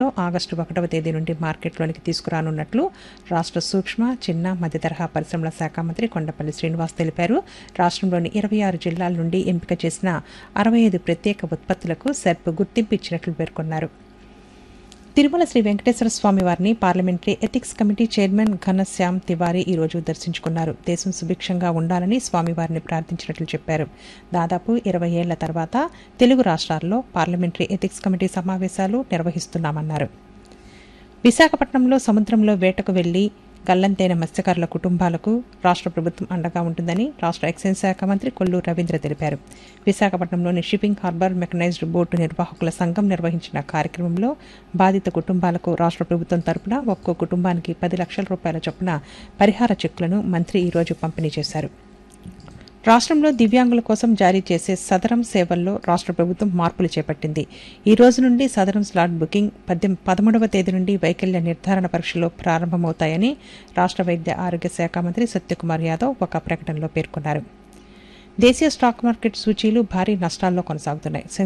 రాష్ట్రంలో ఆగస్టు ఒకటవ తేదీ నుండి మార్కెట్లోనికి తీసుకురానున్నట్లు రాష్ట్ర సూక్ష్మ చిన్న మధ్య తరహా పరిశ్రమల శాఖ మంత్రి కొండపల్లి శ్రీనివాస్ తెలిపారు రాష్ట్రంలోని ఇరవై ఆరు జిల్లాల నుండి ఎంపిక చేసిన అరవై ఐదు ప్రత్యేక ఉత్పత్తులకు సెర్ప్ గుర్తింపు ఇచ్చినట్లు పేర్కొన్నారు తిరుమల శ్రీ వెంకటేశ్వర స్వామి వారిని parliamentary ethics committee chairman Ghanshyam Tiwari ఈ రోజు దర్శించుకున్నారు దేశం సుభిక్షంగా ఉండాలని స్వామివారిని ప్రార్థించినట్లు చెప్పారు దాదాపు ఇరవై ఏళ్ల తర్వాత తెలుగు రాష్ట్రాల్లో పార్లమెంటరీ ఎథిక్స్ కమిటీ సమావేశాలు నిర్వహిస్తున్నామన్నారు విశాఖపట్నంలో సముద్రంలో వేటకు వెళ్లి గల్లంతైన మత్స్యకారుల కుటుంబాలకు రాష్ట్ర ప్రభుత్వం అండగా ఉంటుందని రాష్ట్ర ఎక్సైజ్ శాఖ మంత్రి కొల్లు రవీంద్ర తెలిపారు విశాఖపట్నంలోని షిప్పింగ్ హార్బర్ మెకనైజ్డ్ బోటు నిర్వాహకుల సంఘం నిర్వహించిన కార్యక్రమంలో బాధిత కుటుంబాలకు రాష్ట్ర ప్రభుత్వం తరపున ఒక్కో కుటుంబానికి పది లక్షల రూపాయల చొప్పున పరిహార చెక్కులను మంత్రి ఈరోజు పంపిణీ చేశారు రాష్ట్రంలో దివ్యాంగుల కోసం జారీ చేసే సదరం సేవల్లో రాష్ట్ర ప్రభుత్వం మార్పులు చేపట్టింది ఈ రోజు నుండి సదరం స్లాట్ బుకింగ్ పద్దెం పదమూడవ తేదీ నుండి వైకల్య నిర్ధారణ పరీక్షలు ప్రారంభమవుతాయని రాష్ట్ర వైద్య ఆరోగ్య శాఖ మంత్రి సత్యకుమార్ యాదవ్ ఒక ప్రకటనలో పేర్కొన్నారు దేశీయ స్టాక్ మార్కెట్ సూచీలు భారీ నష్టాల్లో కొనసాగుతున్నాయి